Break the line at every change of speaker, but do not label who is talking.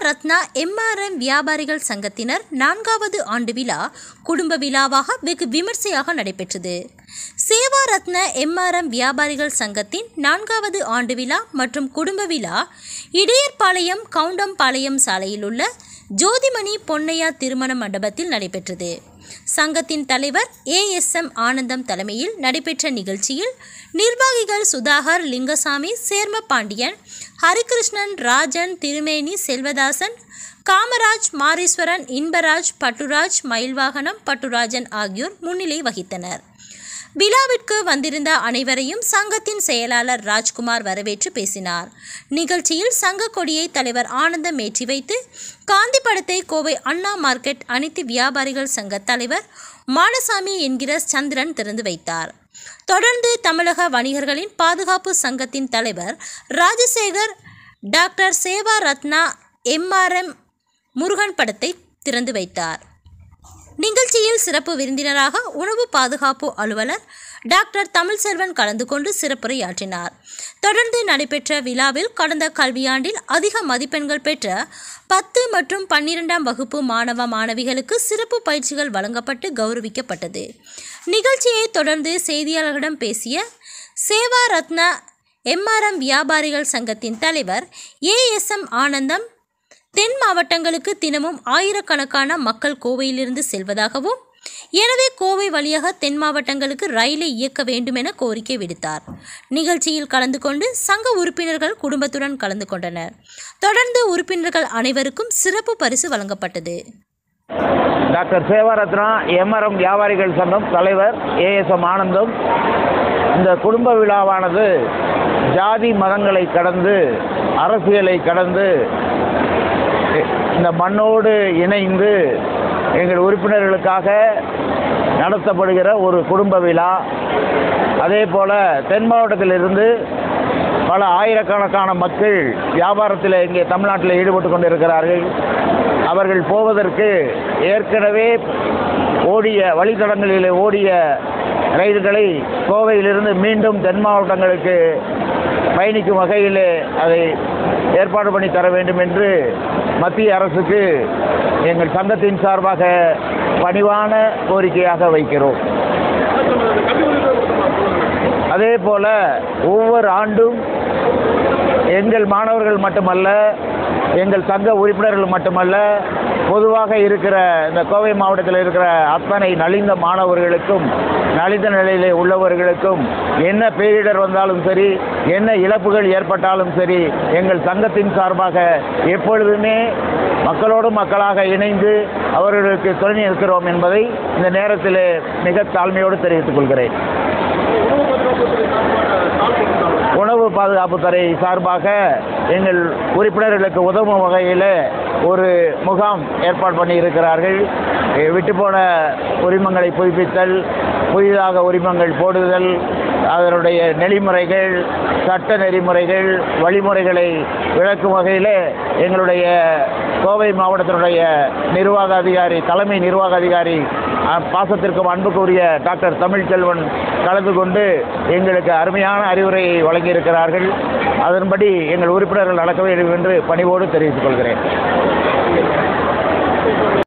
Ratna MRM வியாபாரிகள் சங்கத்தினர் நான்காவது ஆண்டு விழா குடும்ப விழாவாக வெகு விமர்சையாக நடைபெற்றது சேவா ரத்ன எம்ஆர்எம் வியாபாரிகள் சங்கத்தின் நான்காவது ஆண்டு விழா மற்றும் குடும்ப விழா இடையர்பாளையம் கவுண்டம்பாளையம் சாலையில் உள்ள ஜோதிமணி பொன்னையா திருமண மண்டபத்தில் நடைபெற்றது சங்கத்தின் தலைவர் ஏஎஸ்எம் ஆனந்தம் தலைமையில் நடைபெற்ற நிகழ்ச்சியில் நிர்வாகிகள் சுதாகர் லிங்கசாமி சேர்ம பாண்டியன் ஹரிகிருஷ்ணன் ராஜன் திருமேனி செல்வதாசன் காமராஜ் மாரீஸ்வரன் இன்பராஜ் பட்டுராஜ் மயில்வாகனம் பட்டுராஜன் ஆகியோர் முன்னிலை வகித்தனர் விழாவிற்கு வந்திருந்த அனைவரையும் சங்கத்தின் செயலாளர் ராஜ்குமார் வரவேற்று பேசினார் நிகழ்ச்சியில் சங்க கொடியை தலைவர் ஆனந்தம் ஏற்றி வைத்து காந்தி படத்தை கோவை அண்ணா மார்க்கெட் அனைத்து வியாபாரிகள் சங்க தலைவர் மாடசாமி என்கிற சந்திரன் திறந்து வைத்தார் தொடர்ந்து தமிழக வணிகர்களின் பாதுகாப்பு சங்கத்தின் தலைவர் ராஜசேகர் டாக்டர் சேவா ரத்னா எம்ஆர்எம் முருகன் படத்தை திறந்து வைத்தார் நிகழ்ச்சியில் சிறப்பு விருந்தினராக உணவு பாதுகாப்பு அலுவலர் டாக்டர் தமிழ்செல்வன் கலந்து கொண்டு சிறப்புரையாற்றினார் தொடர்ந்து நடைபெற்ற விழாவில் கடந்த கல்வியாண்டில் அதிக மதிப்பெண்கள் பெற்ற பத்து மற்றும் பன்னிரெண்டாம் வகுப்பு மாணவ மாணவிகளுக்கு சிறப்பு பயிற்சிகள் வழங்கப்பட்டு கௌரவிக்கப்பட்டது நிகழ்ச்சியை தொடர்ந்து செய்தியாளர்களிடம் பேசிய சேவா ரத்னா எம்ஆர்எம் வியாபாரிகள் சங்கத்தின் தலைவர் ஏஎஸ்எம் ஆனந்தம் தென் மாவட்டங்களுக்கு தினமும் ஆயிரக்கணக்கான மக்கள் கோவையிலிருந்து செல்வதாகவும் எனவே கோவை வழியாக தென் மாவட்டங்களுக்கு ரயிலை இயக்க வேண்டும் என கோரிக்கை விடுத்தார் நிகழ்ச்சியில் கலந்து கொண்டு சங்க உறுப்பினர்கள் குடும்பத்துடன் கலந்து கொண்டனர் தொடர்ந்து உறுப்பினர்கள் அனைவருக்கும் சிறப்பு பரிசு வழங்கப்பட்டது
டாக்டர் சேவாரத்னா எம்ஆர்எம் வியாபாரிகள் சங்கம் தலைவர் ஏஎஸ்எம் ஆனந்தம் இந்த குடும்ப விழாவானது ஜாதி மதங்களை கடந்து அரசியலை கடந்து இந்த மண்ணோடு இணைந்து எங்கள் உறுப்பினர்களுக்காக நடத்தப்படுகிற ஒரு குடும்ப விழா அதே போல் தென் மாவட்டத்திலிருந்து பல ஆயிரக்கணக்கான மக்கள் வியாபாரத்தில் இங்கே தமிழ்நாட்டில் ஈடுபட்டு கொண்டிருக்கிறார்கள் அவர்கள் போவதற்கு ஏற்கனவே ஓடிய வழித்தடங்களில் ஓடிய ரயில்களை கோவையிலிருந்து மீண்டும் தென் மாவட்டங்களுக்கு பயணிக்கும் வகையில் அதை ஏற்பாடு பண்ணி தர வேண்டும் என்று மத்திய அரசுக்கு எங்கள் சங்கத்தின் சார்பாக பணிவான கோரிக்கையாக வைக்கிறோம் அதே போல ஒவ்வொரு ஆண்டும் எங்கள் மாணவர்கள் மட்டுமல்ல எங்கள் சங்க உறுப்பினர்கள் மட்டுமல்ல பொதுவாக இருக்கிற இந்த கோவை மாவட்டத்தில் இருக்கிற அத்தனை நலிந்த மாணவர்களுக்கும் நலிந்த நிலையிலே உள்ளவர்களுக்கும் என்ன பேரிடர் வந்தாலும் சரி என்ன இழப்புகள் ஏற்பட்டாலும் சரி எங்கள் சங்கத்தின் சார்பாக எப்பொழுதுமே மக்களோடு மக்களாக இணைந்து அவர்களுக்கு துணை இருக்கிறோம் என்பதை இந்த நேரத்தில் மிக தாழ்மையோடு தெரிவித்துக் கொள்கிறேன் உணவு பாதுகாப்புத்துறை சார்பாக எங்கள் உறுப்பினர்களுக்கு உதவும் வகையில் ஒரு முகாம் ஏற்பாடு பண்ணி இருக்கிறார்கள் விட்டுப்போன உரிமங்களை புதுப்பித்தல் புதிதாக உரிமங்கள் போடுதல் அதனுடைய நெறிமுறைகள் சட்ட நெறிமுறைகள் வழிமுறைகளை விளக்கும் வகையில் எங்களுடைய கோவை மாவட்டத்தினுடைய நிர்வாக அதிகாரி தலைமை நிர்வாக அதிகாரி பாசத்திற்கும் அன்புக்குரிய டாக்டர் தமிழ்ச்செல்வன் கலந்து கொண்டு எங்களுக்கு அருமையான அறிவுரையை வழங்கியிருக்கிறார்கள் அதன்படி எங்கள் உறுப்பினர்கள் நடக்க வேண்டும் என்று பணிவோடு தெரிவித்துக் கொள்கிறேன்